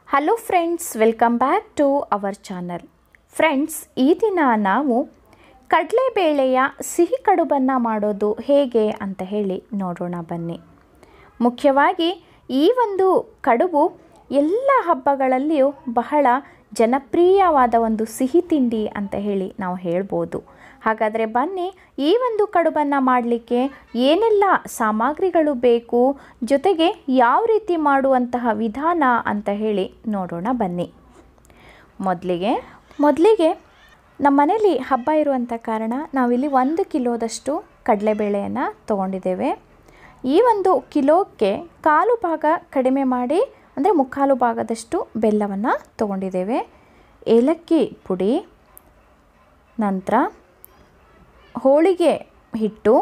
hello friends welcome back to our channel friends ಈ ದಿನ ನಾವು ಕಡಲೆಬೇಳೆಯ ಸಿಹಿ ಕಡುಬನ್ನು ಮಾಡೋದು ಹೇಗೆ ಅಂತ ಹೇಳಿ ನೋಡೋಣ ಬನ್ನಿ ಮುಖ್ಯವಾಗಿ ಈ ಒಂದು ಕಡುಬು ಎಲ್ಲ ಹಬ್ಬಗಳಲ್ಲಿಯೂ ಬಹಳ ಜನಪ್ರಿಯವಾದ ಒಂದು ಸಿಹಿ ತಿಂಡಿ ಅಂತ ಹೇಳಿ ನಾವು ಹೇಳ್ಬೋದು ಹಾಗಾದರೆ ಬನ್ನಿ ಈ ಒಂದು ಕಡುಬನ್ನು ಮಾಡಲಿಕ್ಕೆ ಏನೆಲ್ಲ ಸಾಮಗ್ರಿಗಳು ಬೇಕು ಜೊತೆಗೆ ಯಾವ ರೀತಿ ಮಾಡುವಂತಹ ವಿಧಾನ ಅಂತ ಹೇಳಿ ನೋಡೋಣ ಬನ್ನಿ ಮೊದಲಿಗೆ ಮೊದಲಿಗೆ ನಮ್ಮ ಮನೇಲಿ ಹಬ್ಬ ಇರುವಂಥ ಕಾರಣ ನಾವಿಲ್ಲಿ ಒಂದು ಕಿಲೋದಷ್ಟು ಕಡಲೆಬೇಳೆಯನ್ನು ತೊಗೊಂಡಿದ್ದೇವೆ ಈ ಒಂದು ಕಿಲೋಕ್ಕೆ ಕಾಲು ಭಾಗ ಕಡಿಮೆ ಮಾಡಿ ಅಂದರೆ ಮುಕ್ಕಾಲು ಭಾಗದಷ್ಟು ಬೆಲ್ಲವನ್ನು ತೊಗೊಂಡಿದ್ದೇವೆ ಏಲಕ್ಕಿ ಪುಡಿ ನಂತರ ಹೋಳಿಗೆ ಹಿಟ್ಟು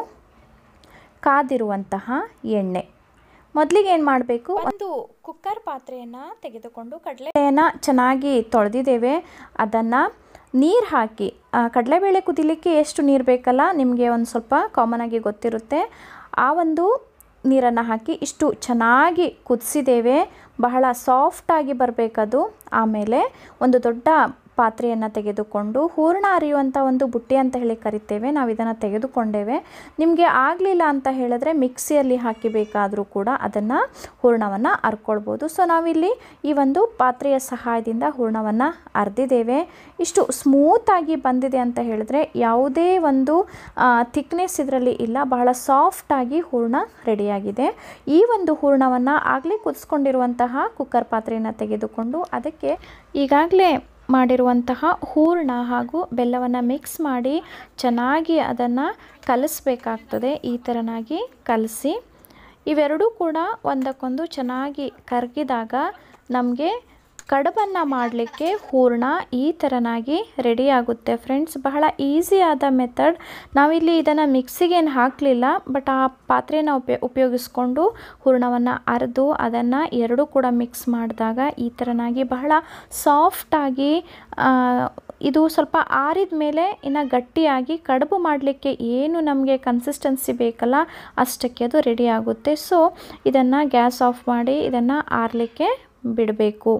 ಕಾದಿರುವಂತಹ ಎಣ್ಣೆ ಮೊದಲಿಗೆ ಏನು ಮಾಡಬೇಕು ಒಂದು ಕುಕ್ಕರ್ ಪಾತ್ರೆಯನ್ನು ತೆಗೆದುಕೊಂಡು ಕಡಲೆಯನ್ನು ಚೆನ್ನಾಗಿ ತೊಳೆದಿದ್ದೇವೆ ಅದನ್ನು ನೀರು ಹಾಕಿ ಆ, ಕಡಲೆಬೇಳೆ ಕುದಿಲಿಕ್ಕೆ ಎಷ್ಟು ನೀರು ಬೇಕಲ್ಲ ನಿಮಗೆ ಒಂದು ಸ್ವಲ್ಪ ಕಾಮನ್ ಆಗಿ ಗೊತ್ತಿರುತ್ತೆ ಆ ಒಂದು ನೀರನ್ನು ಹಾಕಿ ಇಷ್ಟು ಚೆನ್ನಾಗಿ ಕುದಿಸಿದ್ದೇವೆ ಬಹಳ ಸಾಫ್ಟಾಗಿ ಬರಬೇಕದು ಆಮೇಲೆ ಒಂದು ದೊಡ್ಡ ಪಾತ್ರೆಯನ್ನು ತೆಗೆದುಕೊಂಡು ಹೂರಣ ಅರಿಯುವಂಥ ಒಂದು ಬುಟ್ಟಿ ಅಂತ ಹೇಳಿ ಕರಿತೇವೆ ನಾವು ಇದನ್ನು ತೆಗೆದುಕೊಂಡೇವೆ ನಿಮಗೆ ಆಗಲಿಲ್ಲ ಅಂತ ಹೇಳಿದ್ರೆ ಮಿಕ್ಸಿಯಲ್ಲಿ ಹಾಕಿ ಬೇಕಾದರೂ ಕೂಡ ಅದನ್ನು ಹೂರಣವನ್ನು ಅರ್ಕೊಳ್ಬೋದು ಸೊ ನಾವಿಲ್ಲಿ ಈ ಒಂದು ಪಾತ್ರೆಯ ಸಹಾಯದಿಂದ ಹೂರಣವನ್ನು ಅರ್ದಿದ್ದೇವೆ ಇಷ್ಟು ಸ್ಮೂತಾಗಿ ಬಂದಿದೆ ಅಂತ ಹೇಳಿದ್ರೆ ಯಾವುದೇ ಒಂದು ಥಿಕ್ನೆಸ್ ಇದರಲ್ಲಿ ಇಲ್ಲ ಬಹಳ ಸಾಫ್ಟಾಗಿ ಹೂರಣ ರೆಡಿಯಾಗಿದೆ ಈ ಒಂದು ಹೂರಣವನ್ನು ಆಗಲೇ ಕುದಿಸ್ಕೊಂಡಿರುವಂತಹ ಕುಕ್ಕರ್ ಪಾತ್ರೆಯನ್ನು ತೆಗೆದುಕೊಂಡು ಅದಕ್ಕೆ ಈಗಾಗಲೇ ಮಾಡಿರುವಂತಹ ಹೂರಣ ಹಾಗೂ ಬೆಲ್ಲವನ್ನು ಮಿಕ್ಸ್ ಮಾಡಿ ಚೆನ್ನಾಗಿ ಅದನ್ನು ಕಲಿಸ್ಬೇಕಾಗ್ತದೆ ಈ ಥರನಾಗಿ ಕಲಸಿ ಇವೆರಡೂ ಕೂಡ ಒಂದಕ್ಕೊಂದು ಚೆನ್ನಾಗಿ ಕರಗಿದಾಗ ನಮಗೆ ಕಡುಬನ್ನು ಮಾಡಲಿಕ್ಕೆ ಹೂರಣ ಈ ಥರನಾಗಿ ರೆಡಿ ಆಗುತ್ತೆ ಫ್ರೆಂಡ್ಸ್ ಬಹಳ ಈಸಿ ಆದ ಮೆಥಡ್ ನಾವಿಲ್ಲಿ ಇದನ್ನು ಮಿಕ್ಸಿಗೇನು ಹಾಕಲಿಲ್ಲ ಬಟ್ ಆ ಪಾತ್ರೆನ ಉಪಯೋ ಉಪಯೋಗಿಸ್ಕೊಂಡು ಹೂರಣವನ್ನು ಅರೆದು ಅದನ್ನು ಎರಡೂ ಕೂಡ ಮಿಕ್ಸ್ ಮಾಡಿದಾಗ ಈ ಥರನಾಗಿ ಬಹಳ ಸಾಫ್ಟಾಗಿ ಇದು ಸ್ವಲ್ಪ ಆರಿದ ಮೇಲೆ ಇನ್ನು ಗಟ್ಟಿಯಾಗಿ ಕಡುಬು ಮಾಡಲಿಕ್ಕೆ ಏನು ನಮಗೆ ಕನ್ಸಿಸ್ಟೆನ್ಸಿ ಬೇಕಲ್ಲ ಅಷ್ಟಕ್ಕೆ ಅದು ರೆಡಿ ಆಗುತ್ತೆ ಸೊ ಇದನ್ನು ಗ್ಯಾಸ್ ಆಫ್ ಮಾಡಿ ಇದನ್ನು ಆರಲಿಕ್ಕೆ ಬಿಡಬೇಕು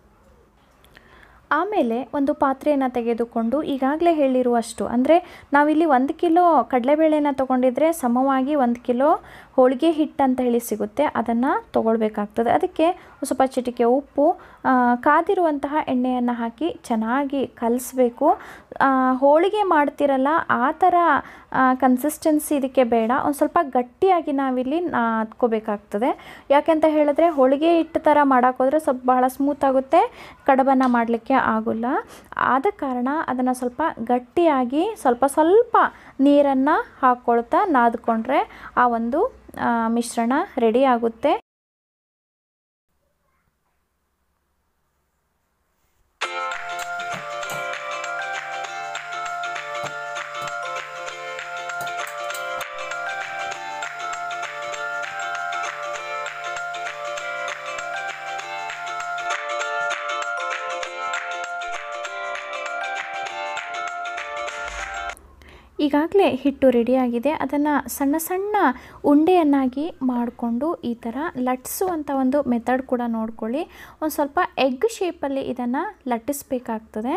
ಆಮೇಲೆ ಒಂದು ಪಾತ್ರೆಯನ್ನು ತೆಗೆದುಕೊಂಡು ಈಗಾಗಲೇ ಹೇಳಿರುವಷ್ಟು ಅಂದರೆ ನಾವಿಲ್ಲಿ ಒಂದು ಕಿಲೋ ಕಡಲೆಬೇಳೆನ ತೊಗೊಂಡಿದ್ರೆ ಸಮವಾಗಿ ಒಂದು ಕಿಲೋ ಹೋಳಿಗೆ ಹಿಟ್ಟು ಅಂತ ಹೇಳಿ ಸಿಗುತ್ತೆ ಅದನ್ನು ತೊಗೊಳ್ಬೇಕಾಗ್ತದೆ ಅದಕ್ಕೆ ಸ್ವಲ್ಪ ಚಿಟಿಕೆ ಉಪ್ಪು ಆ, ಕಾದಿರುವಂತಹ ಎಣ್ಣೆಯನ್ನು ಹಾಕಿ ಚೆನ್ನಾಗಿ ಕಲಿಸ್ಬೇಕು ಹೋಳಿಗೆ ಮಾಡ್ತಿರಲ್ಲ ಆ ಥರ ಕನ್ಸಿಸ್ಟೆನ್ಸಿ ಇದಕ್ಕೆ ಬೇಡ ಒಂದು ಸ್ವಲ್ಪ ಗಟ್ಟಿಯಾಗಿ ನಾವಿಲ್ಲಿ ನಾದ್ಕೋಬೇಕಾಗ್ತದೆ ಯಾಕೆಂತ ಹೇಳಿದ್ರೆ ಹೋಳಿಗೆ ಹಿಟ್ಟು ಥರ ಮಾಡೋಕ್ಕೋದ್ರೆ ಸ್ವಲ್ಪ ಬಹಳ ಸ್ಮೂತ್ ಆಗುತ್ತೆ ಕಡುಬನ್ನು ಮಾಡಲಿಕ್ಕೆ ಆಗೋಲ್ಲ ಆದ ಕಾರಣ ಅದನ್ನು ಸ್ವಲ್ಪ ಗಟ್ಟಿಯಾಗಿ ಸ್ವಲ್ಪ ಸ್ವಲ್ಪ ನೀರನ್ನು ಹಾಕ್ಕೊಳ್ತಾ ನಾದ್ಕೊಂಡ್ರೆ ಆ ಒಂದು ಆ, ಮಿಶ್ರಣ ರೆಡಿ ಆಗುತ್ತೆ ಈಗಾಗಲೇ ಹಿಟ್ಟು ರೆಡಿಯಾಗಿದೆ ಅದನ್ನು ಸಣ್ಣ ಸಣ್ಣ ಉಂಡೆಯನ್ನಾಗಿ ಮಾಡಿಕೊಂಡು ಈ ಥರ ಲಟ್ಟಿಸುವಂಥ ಒಂದು ಮೆಥಡ್ ಕೂಡ ನೋಡ್ಕೊಳ್ಳಿ ಒಂದು ಸ್ವಲ್ಪ ಎಗ್ ಶೇಪಲ್ಲಿ ಇದನ್ನು ಲಟ್ಟಿಸ್ಬೇಕಾಗ್ತದೆ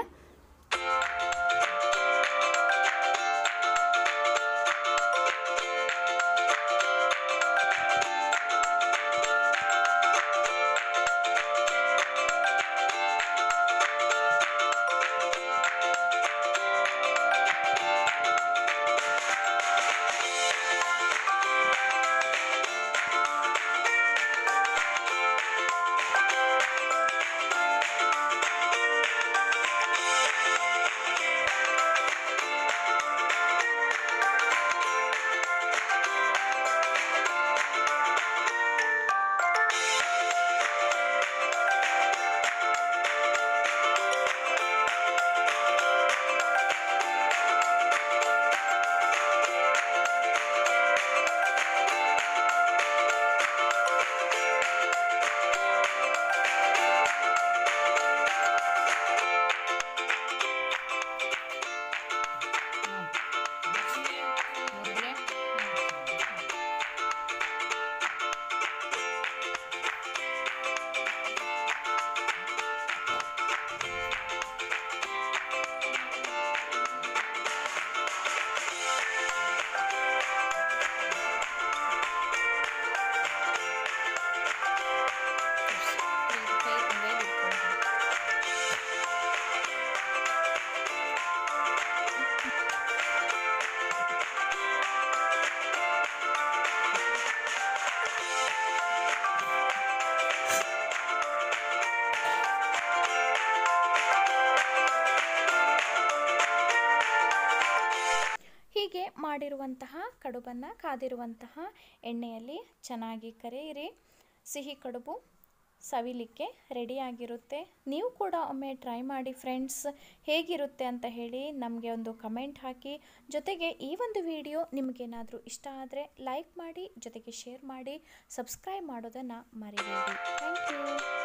ಮಾಡಿರುವಂತಹ ಕಡುಬನ್ನು ಕಾದಿರುವಂತಹ ಎಣ್ಣೆಯಲ್ಲಿ ಚೆನ್ನಾಗಿ ಕರೆಯಿರಿ ಸಿಹಿ ಕಡುಬು ಸವಿಲಿಕ್ಕೆ ರೆಡಿಯಾಗಿರುತ್ತೆ ನೀವು ಕೂಡ ಒಮ್ಮೆ ಟ್ರೈ ಮಾಡಿ ಫ್ರೆಂಡ್ಸ್ ಹೇಗಿರುತ್ತೆ ಅಂತ ಹೇಳಿ ನಮಗೆ ಒಂದು ಕಮೆಂಟ್ ಹಾಕಿ ಜೊತೆಗೆ ಈ ಒಂದು ವಿಡಿಯೋ ನಿಮಗೇನಾದರೂ ಇಷ್ಟ ಆದರೆ ಲೈಕ್ ಮಾಡಿ ಜೊತೆಗೆ ಶೇರ್ ಮಾಡಿ ಸಬ್ಸ್ಕ್ರೈಬ್ ಮಾಡೋದನ್ನು ಮರಿಬೇಡಿ ಥ್ಯಾಂಕ್ ಯು